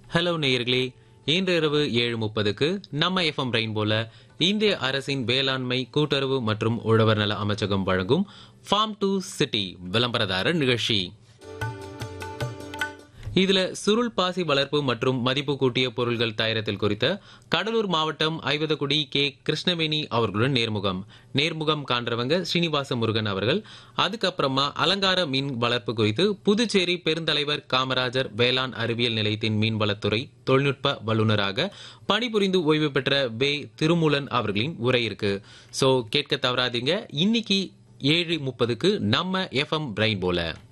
hello நேயர்களே இன்று இரவு ஏழு முப்பதுக்கு நம்ம எஃப்எம் ரெயின்போல இந்திய அரசின் வேளாண்மை கூட்டுறவு மற்றும் உழவர் நல அமைச்சகம் வழங்கும் ஃபார்ம் டு சிட்டி விளம்பரதாரர் நிகழ்ச்சி இதுல சுருள் பாசி வளர்ப்பு மற்றும் மதிப்பு கூட்டிய பொருள்கள் தயாரித்தல் குறித்த கடலூர் மாவட்டம் ஐவதகுடி கே கிருஷ்ணவேணி அவர்களுடன் நேர்முகம் நேர்முகம் காண்றவங்க ஸ்ரீனிவாச முருகன் அவர்கள் அதுக்கப்புறமா அலங்கார மீன் வளர்ப்பு குறித்து புதுச்சேரி பெருந்தலைவர் காமராஜர் வேளாண் அறிவியல் நிலையத்தின் மீன்வளத்துறை தொழில்நுட்ப வல்லுநராக பணிபுரிந்து ஓய்வு பெற்ற வே திருமூலன் அவர்களின் உரை இருக்கு சோ கேட்க தவறாதீங்க இன்னைக்கு ஏழு முப்பதுக்கு நம்ம எஃப்எம் பிரைன் போல